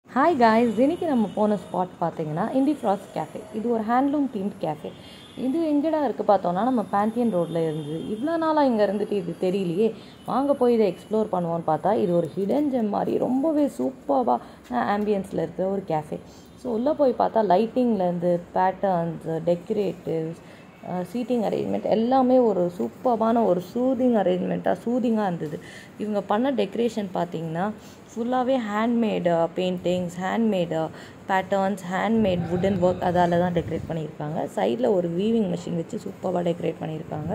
hi guys இன்னைக்கு நம்ம போன ஸ்பாட் பார்த்தீங்கன்னா இண்டி ஃப்ராஸ்ட் கேஃபே இது ஒரு ஹேண்ட்லூம் தீம்ட் கேஃபே இது எங்கடா இருக்குது பார்த்தோன்னா நம்ம பேந்தியன் ரோட்டில் இருந்து இவ்வளோ நாளாக இங்கே இருந்துட்டு இது தெரியலையே வாங்க போய் இதை எக்ஸ்ப்ளோர் பண்ணுவோன்னு பார்த்தா இது ஒரு ஹிடன் ஜெம் மாதிரி ரொம்பவே சூப்பராக ஆம்பியன்ஸில் இருக்கிற ஒரு கேஃபே ஸோ உள்ளே போய் பார்த்தா லைட்டிங்லேருந்து பேட்டர்ன்ஸ் டெக்கரேட்டிவ்ஸ் சீட்டிங் அரேஞ்ச்மெண்ட் எல்லாமே ஒரு சூப்பரான ஒரு சூதிங் அரேஞ்ச்மெண்ட்டாக சூதிங்காக இருந்தது இவங்க பண்ண டெக்கரேஷன் பார்த்தீங்கன்னா ஃபுல்லாகவே handmade paintings handmade patterns handmade wooden work அதால் தான் டெக்கரேட் பண்ணியிருக்காங்க சைடில் ஒரு வீவிங் மிஷின் வச்சு சூப்பராக டெக்கரேட் பண்ணியிருக்காங்க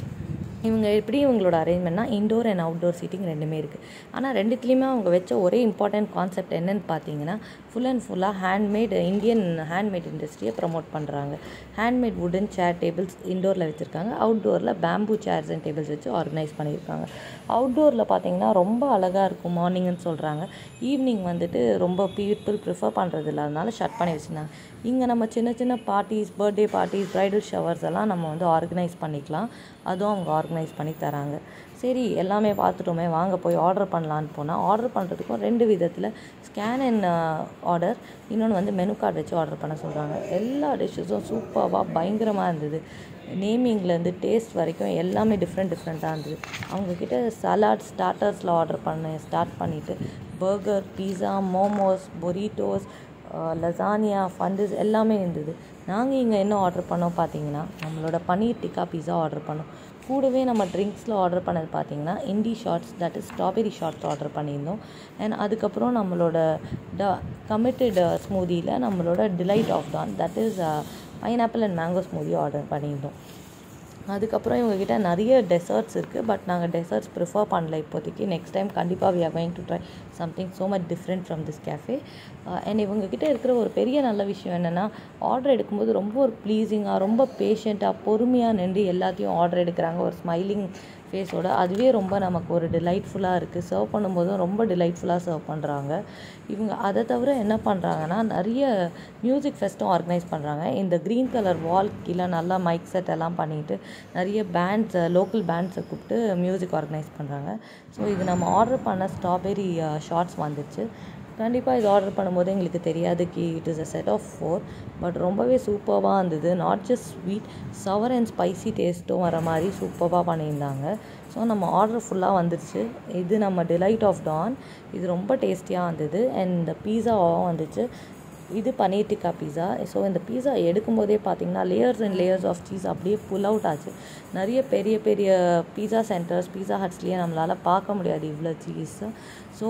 இவங்க எப்படி இவங்களோட அரேஞ்ச்மெண்ட்னா இன்டோர் அண்ட் அவுட்டோர் சீட்டிங் ரெண்டுமே இருக்குது ஆனால் ரெண்டுத்துலேயுமே அவங்க வச்ச ஒரே இம்பார்ட்டன்ட் கான்செப்ட் என்னென்னு பார்த்தீங்கன்னா ஃபுல் அண்ட் ஃபுல்லாக ஹேண்ட்மேட் இந்தியன் ஹேண்ட்மேட் இண்டஸ்ட்ரியை ப்ரமோட் பண்ணுறாங்க ஹேண்ட்மேட் வுடன் சேர் டேபிள்ஸ் இன்டோரில் வச்சுருக்காங்க அவுட்டோரில் பேம்பூ சேர்ஸ் அண்ட் டேபிள்ஸ் வச்சு ஆர்கனைஸ் பண்ணியிருக்காங்க அவுட்டோரில் பார்த்தீங்கன்னா ரொம்ப அழகாக இருக்கும் மார்னிங்னு சொல்கிறாங்க ஈவினிங் வந்துட்டு ரொம்ப பீப்புள் ப்ரிஃபர் பண்ணுறது இல்லாதனால ஷட் பண்ணி வச்சுருந்தாங்க இங்கே நம்ம சின்ன சின்ன parties birthday parties bridal showers எல்லாம் நம்ம வந்து ஆர்கனைஸ் பண்ணிக்கலாம் அதுவும் அவங்க ஆர்கனைஸ் பண்ணி தராங்க சரி எல்லாமே பார்த்துட்டோமே வாங்க போய் ஆர்டர் பண்ணலான்னு போனால் ஆர்டர் பண்ணுறதுக்கும் ரெண்டு விதத்தில் ஸ்கேன் அண்ட் ஆர்டர் இன்னொன்று வந்து மெனு கார்டு வச்சு ஆர்டர் பண்ண சொல்கிறாங்க எல்லா டிஷ்ஷஸும் சூப்பராக பயங்கரமாக இருந்தது நேமிங்லேருந்து டேஸ்ட் வரைக்கும் எல்லாமே டிஃப்ரெண்ட் டிஃப்ரெண்ட்டாக இருந்தது அவங்கக்கிட்ட சலாட் ஸ்டார்டர்ஸில் ஆர்டர் பண்ணேன் ஸ்டார்ட் பண்ணிவிட்டு burger pizza momos burritos lasagna ஃபண்டிஸ் எல்லாமே இருந்தது நாங்கள் இங்கே என்ன ஆர்டர் பண்ணோம் பார்த்தீங்கன்னா நம்மளோட பன்னீர் டிக்கா பீஸா ஆர்டர் பண்ணோம் கூடவே நம்ம ட்ரிங்க்ஸில் ஆர்டர் பண்ணது பார்த்தீங்கன்னா indie shots that is strawberry shots order பண்ணியிருந்தோம் அண்ட் அதுக்கப்புறம் நம்மளோட ட கமிட்டட் ஸ்மூதியில் நம்மளோட delight of dawn that is pineapple and mango smoothie order பண்ணியிருந்தோம் அதுக்கப்புறம் இவங்ககிட்ட நிறைய டெசர்ட்ஸ் இருக்குது பட் நாங்கள் டெசர்ட்ஸ் ப்ரிஃபர் பண்ணல இப்போதைக்கு நெக்ஸ்ட் டைம் கண்டிப்பாக we are going to try something so much different from this cafe and இவங்ககிட்ட இருக்கிற ஒரு பெரிய நல்ல விஷயம் என்னென்னா ஆர்டர் எடுக்கும்போது ரொம்ப ஒரு ப்ளீஸிங்காக ரொம்ப பேஷண்ட்டாக பொறுமையாக நின்று எல்லாத்தையும் ஆர்டர் எடுக்கிறாங்க ஒரு ஸ்மைலிங் ஃபேஸோட அதுவே ரொம்ப நமக்கு ஒரு டிலைட்ஃபுல்லாக இருக்குது சர்வ் பண்ணும்போதும் ரொம்ப டிலைட்ஃபுல்லாக சர்வ் பண்ணுறாங்க இவங்க அதை தவிர என்ன பண்ணுறாங்கன்னா நிறைய மியூசிக் ஃபெஸ்ட்டும் ஆர்கனைஸ் பண்ணுறாங்க இந்த க்ரீன் கலர் வால் கீழே நல்லா மைக் செட் எல்லாம் பண்ணிவிட்டு நிறைய பேண்ட்ஸை லோக்கல் பேண்ட்ஸை கூப்பிட்டு மியூசிக் ஆர்கனைஸ் பண்ணுறாங்க ஸோ இது நம்ம ஆர்டர் பண்ண ஸ்ட்ராபெரி ஷார்ட்ஸ் வந்துச்சு கண்டிப்பாக இது ஆர்டர் பண்ணும்போது எங்களுக்கு தெரியாது கி it is a set of four but ரொம்பவே சூப்பராக இருந்தது not just sweet sour and spicy டேஸ்ட்டும் வர மாதிரி சூப்பராக பண்ணியிருந்தாங்க ஸோ நம்ம ஆர்டர் ஃபுல்லாக வந்துடுச்சு இது நம்ம டிலைட் ஆஃப் டான் இது ரொம்ப டேஸ்டியாக இருந்தது அண்ட் இந்த பீஸாவும் வந்துச்சு இது பன்னீர் டிக்கா பீஸா ஸோ இந்த பீஸா எடுக்கும்போதே பார்த்தீங்கன்னா layers and layers of cheese அப்படியே புல் அவுட் ஆச்சு நிறைய பெரிய பெரிய பீஸா சென்டர்ஸ் பீஸா ஹட்ஸ்லேயே நம்மளால் பார்க்க முடியாது இவ்வளோ சீஸ் ஸோ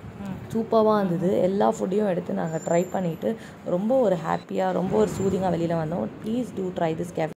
சூப்பராக இருந்தது எல்லா ஃபுட்டையும் எடுத்து நாங்கள் ட்ரை பண்ணிவிட்டு ரொம்ப ஒரு ஹாப்பியாக ரொம்ப ஒரு சூதிங்காக வெளியில் வந்தோம் please do try this cafe